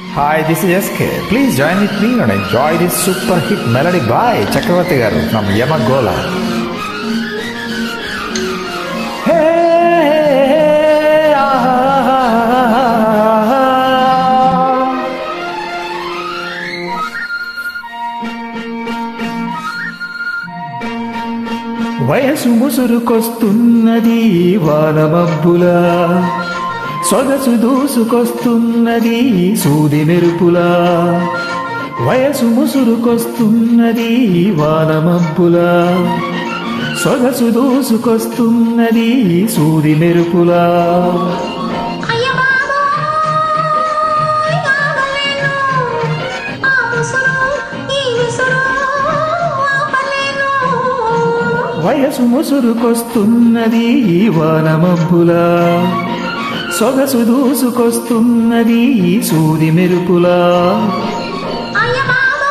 Hi, this is SK. Please join with me and enjoy this super hit melody by Chakravarti garu from Yamagola. Hey, ah, వయసు ముసురుకొస్తున్నది వానమబ్బులా సొగసు దూసుకొస్తున్నది సూది మెరుపులా వయసు ముసురుకొస్తున్నది వానమబ్బులా సొగసు దూసుకొస్తున్నది సూది మెరుపులా అయ్య బాబోయ్ ఆగలేను ఆ ముసురు ఈ విసురు ఆపలేను వయసు ముసురుకొస్తున్నది వానమబ్బులా సొగసు దూసుకొస్తున్నది సూది మెరుపులా అయ్య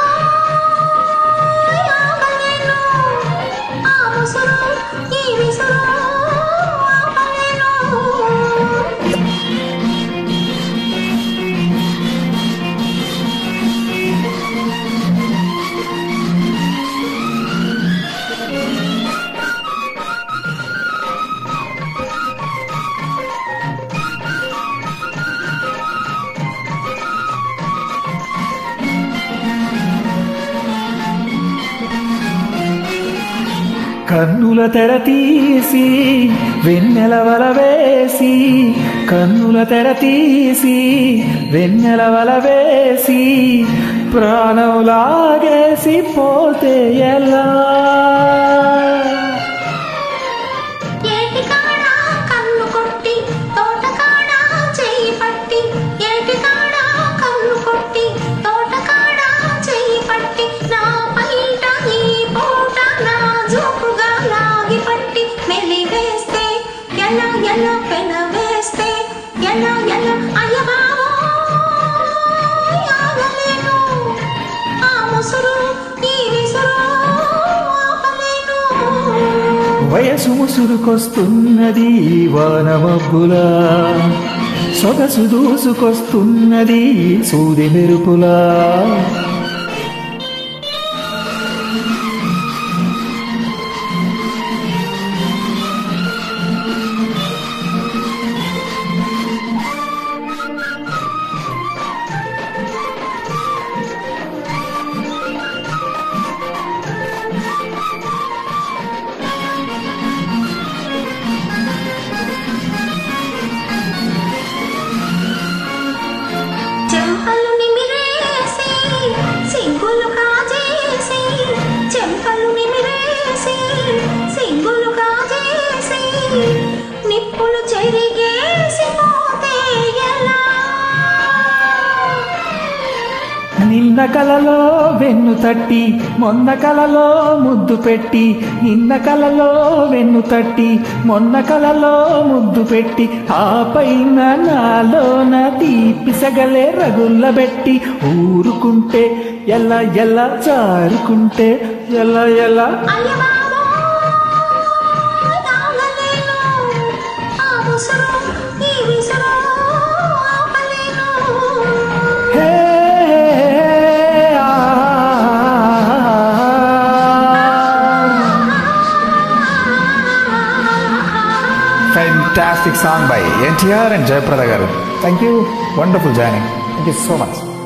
బాబోయ్ ఆగలేను ఆ ముసురు ఈ విసురు ఆపలేను కన్నుల తెర తీసి వెన్నెల వల వేసి కన్నుల తెర తీసి వెన్నెల వల వేసి ప్రాణం లాగేసి పోతే ఎలా ఏటి కాడ కన్ను కొట్టి తోట కాడ చెయ్యి పట్టి ఏటి కాడ కన్ను కొట్టి తోట కాడ చెయ్యి పట్టి నా పైట ఈ పూట నా జోకుగా లాగి పట్టి మెలి వేస్తే ఎలా ఎలా పెన వేస్తే ఎలా ఎలా అయ్య బాబోయ్ ఆగలేను ఆ ముసురు ఈ విసురు ఆపలేను వయసు ముసురుకొస్తున్నది వానమబ్బులా సొగసు దూసుకొస్తున్నది సూది మెరుపులా చెంపలు నిమిరేసి సింగులు కాజేసి చెంపలు నిమిరేసి సింగులు కాజేసి నిప్పులు చెరిగేసి పోతే ఎలా నిన్న కలలో వెన్ను తట్టి మొన్న కలలో ముద్దు పెట్టి నిన్న కలలో వెన్ను తట్టి మొన్న కలలో ముద్దు పెట్టి ఆ పైన నాలోన తీపిసగలే రగుల్లబెట్టి ఊరుకుంటే ఎలా ఎలా జారుకుంటే ఎలా ఎలా అయ్య బాబోయ్ ఆగలేను ఆ ముసురు ఈ విసురు ఆపలేను హే ఆ, Fantastic song by NTR and Jayaprada garu. Thank you. Wonderful joining. Thank you so much.